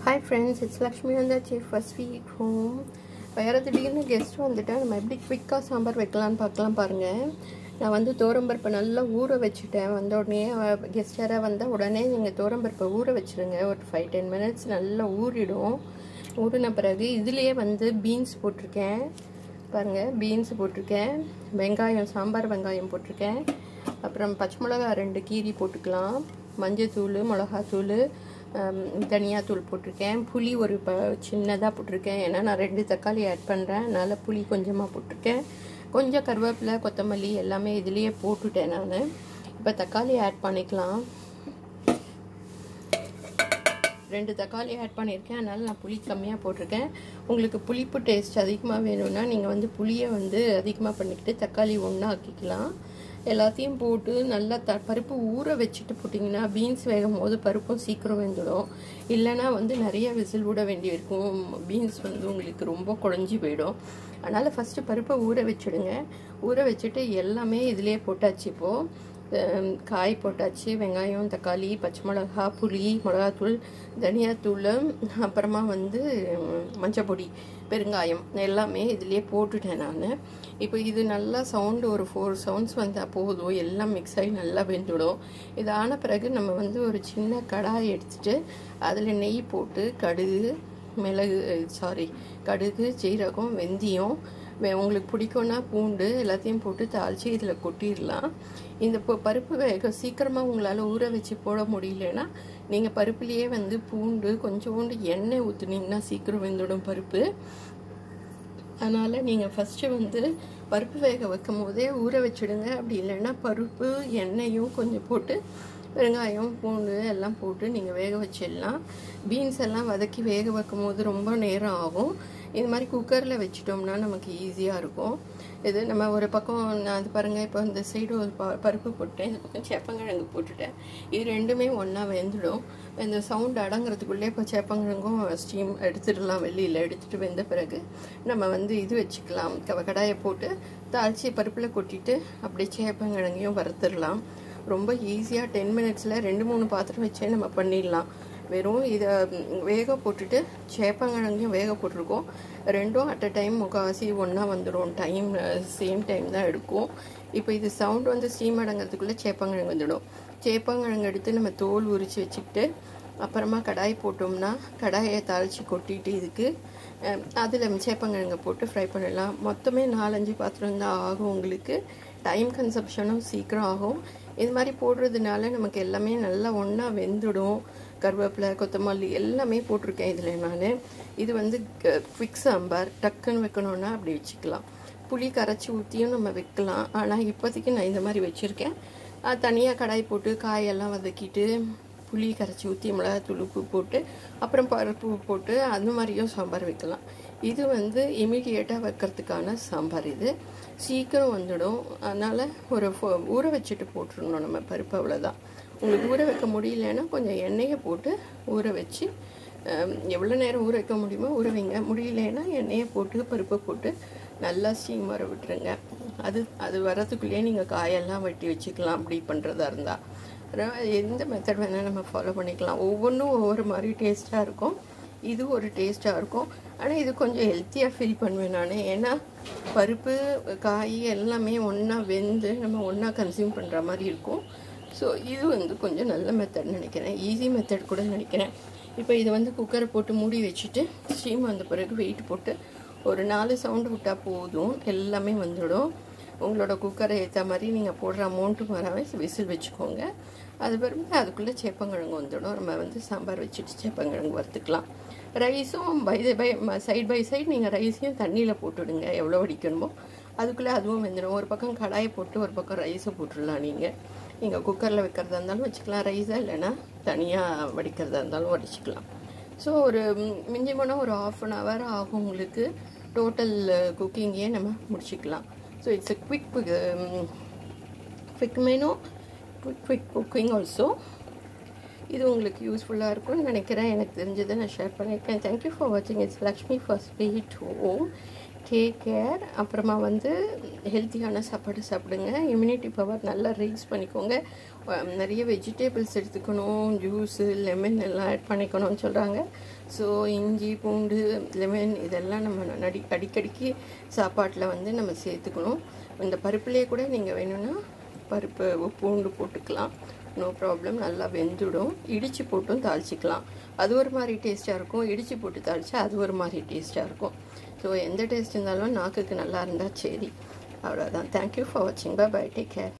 hi friends it's Lakshmi வந்தாச்சு first week home வேறு திடீர்னு கெஸ்ட் வந்துட்டா நம்ம எப்படி குவிக்காக சாம்பார் வைக்கலான்னு பார்க்கலாம் பாருங்கள் நான் வந்து தோரம்பருப்பை நல்லா ஊற வச்சுட்டேன் வந்த உடனே கெஸ்ட் யாராக வந்தால் உடனே நீங்கள் தோரம்பருப்பை ஊற வச்சுருங்க ஒரு ஃபைவ் டென் மினிட்ஸ் நல்லா ஊறிடும் ஊறின பிறகு இதுலேயே வந்து பீன்ஸ் போட்டிருக்கேன் பாருங்கள் பீன்ஸ் போட்டிருக்கேன் வெங்காயம் சாம்பார் வெங்காயம் போட்டிருக்கேன் அப்புறம் பச்சை மிளகா ரெண்டு கீரி போட்டுக்கலாம் மஞ்சத்தூள் மிளகாத்தூள் தனியாத்தூள் போட்டிருக்கேன் புளி ஒரு ப சின்னதாக போட்டிருக்கேன் ஏன்னா நான் ரெண்டு தக்காளி ஆட் பண்ணுறேன் அதனால் புளி கொஞ்சமாக போட்டிருக்கேன் கொஞ்சம் கருவேப்பிலை கொத்தமல்லி எல்லாமே இதுலேயே போட்டுட்டேன் நான் இப்போ தக்காளி ஆட் பண்ணிக்கலாம் ரெண்டு தக்காளி ஆட் பண்ணியிருக்கேன் அதனால் நான் புளி கம்மியாக போட்டிருக்கேன் உங்களுக்கு புளிப்பு டேஸ்ட் அதிகமாக வேணும்னா நீங்கள் வந்து புளியை வந்து அதிகமாக பண்ணிக்கிட்டு தக்காளி ஒன்றா ஆக்கிக்கலாம் எல்லாத்தையும் போட்டு நல்லா த பருப்பு ஊற வச்சுட்டு போட்டிங்கன்னா பீன்ஸ் வேகும் போது பருப்பும் சீக்கிரம் வெந்துடும் இல்லைனா வந்து நிறைய விசில் விட வேண்டியிருக்கும் பீன்ஸ் வந்து உங்களுக்கு ரொம்ப குழஞ்சி போயிடும் அதனால் ஃபஸ்ட்டு பருப்பை ஊற வச்சுடுங்க ஊற வச்சுட்டு எல்லாமே இதிலே போட்டாச்சு இப்போது காய் போட்டாச்சு வெங்காயம் தக்காளி பச்சை மிளகா புளி மிளகாத்தூள் தனியாத்தூள் அப்புறமா வந்து மஞ்சப்பொடி பெருங்காயம் எல்லாமே இதுலேயே போட்டுட்டேன் நான் இப்போ இது நல்லா சவுண்டு ஒரு ஃபோர் சவுண்ட்ஸ் வந்தால் போதும் எல்லாம் மிக்ஸ் ஆகி நல்லா வெந்துடும் இது ஆன பிறகு நம்ம வந்து ஒரு சின்ன கடாய் எடுத்துட்டு அதில் நெய் போட்டு கடுகு மிளகு சாரி கடுகு ஜீரகம் வெந்தயம் உங்களுக்கு பிடிக்கும்னா பூண்டு எல்லாத்தையும் போட்டு தாளித்து இதில் கொட்டிடலாம் இந்த பருப்பு வேக சீக்கிரமாக உங்களால் ஊற வச்சு போட முடியலன்னா நீங்கள் பருப்புலேயே வந்து பூண்டு கொஞ்சோண்டு எண்ணெய் ஊற்றுனீங்கன்னா சீக்கிரம் வெந்துடும் பருப்பு அதனால் நீங்கள் ஃபஸ்ட்டு வந்து பருப்பு வேக வைக்கும் போதே ஊற வச்சுடுங்க அப்படி இல்லைன்னா பருப்பு எண்ணெயும் கொஞ்சம் போட்டு வெங்காயம் பூண்டு எல்லாம் போட்டு நீங்கள் வேக வச்சிடலாம் பீன்ஸ் எல்லாம் வதக்கி வேக வைக்கும் போது ரொம்ப நேரம் ஆகும் இது மாதிரி குக்கரில் வச்சிட்டோம்னா நமக்கு ஈஸியாக இருக்கும் இது நம்ம ஒரு பக்கம் நான் அது பாருங்கள் இப்போ இந்த சைடு ஒரு ப பருப்பு போட்டேன் இந்த பக்கம் சேப்பங்கிழங்கு போட்டுட்டேன் இது ரெண்டுமே ஒன்றா வெந்துடும் இந்த சவுண்ட் அடங்குறதுக்குள்ளே இப்போ சேப்பங்கிழங்கும் ஸ்டீம் எடுத்துடலாம் வெளியில் எடுத்துகிட்டு வெந்த பிறகு நம்ம வந்து இது வச்சுக்கலாம் கடாயை போட்டு தாளித்து பருப்பில் கொட்டிட்டு அப்படியே சேப்பங்கிழங்கையும் வறுத்துடலாம் ரொம்ப ஈஸியாக டென் மினிட்ஸில் ரெண்டு மூணு பாத்திரம் வச்சே நம்ம பண்ணிடலாம் வெறும் இதை வேக போட்டுட்டு சேப்பங்கிழங்கையும் வேக போட்டிருக்கோம் ரெண்டும் அட் அ டைம் முக்கால்வாசி ஒன்றா வந்துடும் டைம் சேம் டைம் தான் எடுக்கும் இப்போ இது சவுண்ட் வந்து ஸ்டீம் அடங்கிறதுக்குள்ளே சேப்பங்கிழங்கு வந்துடும் சேப்பங்கிழங்கு எடுத்து நம்ம தோல் உரித்து வச்சுக்கிட்டு அப்புறமா கடாய் போட்டோம்னா கடாயை தாளித்து கொட்டிட்டு இதுக்கு அதில் சேப்பங்கிழங்கு போட்டு ஃப்ரை பண்ணிடலாம் மொத்தமே நாலஞ்சு பாத்திரம் தான் ஆகும் உங்களுக்கு டைம் கன்சப்ஷனும் சீக்கிரம் ஆகும் இது மாதிரி போடுறதுனால நமக்கு எல்லாமே நல்லா ஒன்றா வெந்துடும் கருவேப்பிலை கொத்தமல்லி எல்லாமே போட்டிருக்கேன் இதில் நான் இது வந்து குவிக் சாம்பார் டக்குன்னு வைக்கணுன்னா அப்படி வச்சுக்கலாம் புளி கரைச்சி ஊற்றியும் நம்ம வைக்கலாம் ஆனால் இப்போதைக்கு நான் இந்த மாதிரி வச்சுருக்கேன் தனியாக கடாய் போட்டு காயெல்லாம் வதக்கிட்டு புளி கரைச்சி ஊற்றி மிளகாத்தூள் உப்பு போட்டு அப்புறம் பருப்பு போட்டு அந்த மாதிரியும் சாம்பார் வைக்கலாம் இது வந்து இமீடியேட்டாக வைக்கிறதுக்கான சாம்பார் இது சீக்கிரம் வந்துடும் அதனால் ஒரு ஊற வச்சுட்டு போட்டுருணும் நம்ம பருப்பு அவ்வளோதான் உங்களுக்கு ஊற வைக்க முடியலன்னா கொஞ்சம் எண்ணெயை போட்டு ஊற வச்சு எவ்வளோ நேரம் ஊற வைக்க முடியுமோ ஊற வைங்க முடியலன்னா எண்ணெயை போட்டு பருப்பை போட்டு நல்லா ஸ்டீம் வர விட்டுருங்க அது அது வரதுக்குள்ளேயே நீங்கள் காயெல்லாம் வெட்டி வச்சுக்கலாம் அப்படி பண்ணுறதா இருந்தால் எந்த மெத்தட் வேணால் நம்ம ஃபாலோ பண்ணிக்கலாம் ஒவ்வொன்றும் ஒவ்வொரு மாதிரி டேஸ்ட்டாக இருக்கும் இது ஒரு டேஸ்ட்டாக இருக்கும் ஆனால் இது கொஞ்சம் ஹெல்த்தியாக ஃபீல் பண்ணுவேன் நான் ஏன்னா பருப்பு காய் எல்லாமே ஒன்றா வெந்து நம்ம ஒன்றா கன்சியூம் பண்ணுற மாதிரி இருக்கும் ஸோ இது வந்து கொஞ்சம் நல்ல மெத்தட் நினைக்கிறேன் ஈஸி மெத்தட் கூட நினைக்கிறேன் இப்போ இதை வந்து குக்கரை போட்டு மூடி வச்சுட்டு ஸ்டீம் வந்த பிறகு வெயிட் போட்டு ஒரு நாலு சவுண்டு விட்டால் போதும் எல்லாமே வந்துடும் உங்களோட குக்கரை ஏற்ற மாதிரி நீங்கள் போடுற அமௌண்ட்டு வராமல் விசில் வச்சுக்கோங்க அது பிறகு அதுக்குள்ளே சேப்பங்கிழங்கு வந்துடும் நம்ம வந்து சாம்பார் வச்சுட்டு சேப்பங்கிழங்கு வறுத்துக்கலாம் ரைஸும் bye bye side bye side நீங்கள் ரைஸையும் தண்ணியில் போட்டுவிடுங்க எவ்வளோ வடிக்கணுமோ அதுக்குள்ளே அதுவும் வெந்துடும் ஒரு பக்கம் கடாயை போட்டு ஒரு பக்கம் ரைஸை போட்டுடலாம் நீங்கள் நீங்கள் குக்கரில் வைக்கிறதா இருந்தாலும் வச்சுக்கலாம் ரைஸாக இல்லைன்னா தனியாக வடிக்கிறதா இருந்தாலும் வடிச்சுக்கலாம் ஸோ ஒரு மிஞ்சி போனால் ஒரு ஆஃப் அன் ஹவர் ஆகும் உங்களுக்கு டோட்டல் குக்கிங்கே நம்ம முடிச்சுக்கலாம் so it's a quick quick menu quick quick cooking also இது உங்களுக்கு யூஸ்ஃபுல்லாக இருக்கும்னு நினைக்கிறேன் எனக்கு தெரிஞ்சதை நான் ஷேர் பண்ணியிருக்கேன் தேங்க்யூ ஃபார் வாட்சிங் it's Lakshmi first sweet home take care அப்புறமா வந்து ஹெல்த்தியான சாப்பாடு சாப்பிடுங்க இம்யூனிட்டி பவர் நல்லா ரைஸ் பண்ணிக்கோங்க அஹ் நிறைய வெஜிடபிள்ஸ் எடுத்துக்கணும் ஜூஸு லெமன் எல்லாம் ஆட் பண்ணிக்கணும்னு சொல்கிறாங்க ஸோ இஞ்சி பூண்டு லெமன் இதெல்லாம் நம்ம நடி அடிக்கடிக்கு சாப்பாட்டில் வந்து நம்ம சேர்த்துக்கணும் இந்த பருப்புலேயே கூட நீங்கள் வேணும்னா பருப்பு பூண்டு போட்டுக்கலாம் நோ ப்ராப்ளம் நல்லா வெந்துடும் இடித்து போட்டும் தாளிச்சிக்கலாம் அது ஒரு மாதிரி டேஸ்ட்டாக இருக்கும் இடித்து போட்டு தாளிச்சா அது ஒரு மாதிரி டேஸ்ட்டாக இருக்கும் ஸோ எந்த டேஸ்ட் இருந்தாலும் நாக்குக்கு நல்லா இருந்தால் சரி அவ்வளோதான் தேங்க்யூ ஃபார் வாட்சிங் பை பை டேக் கேர்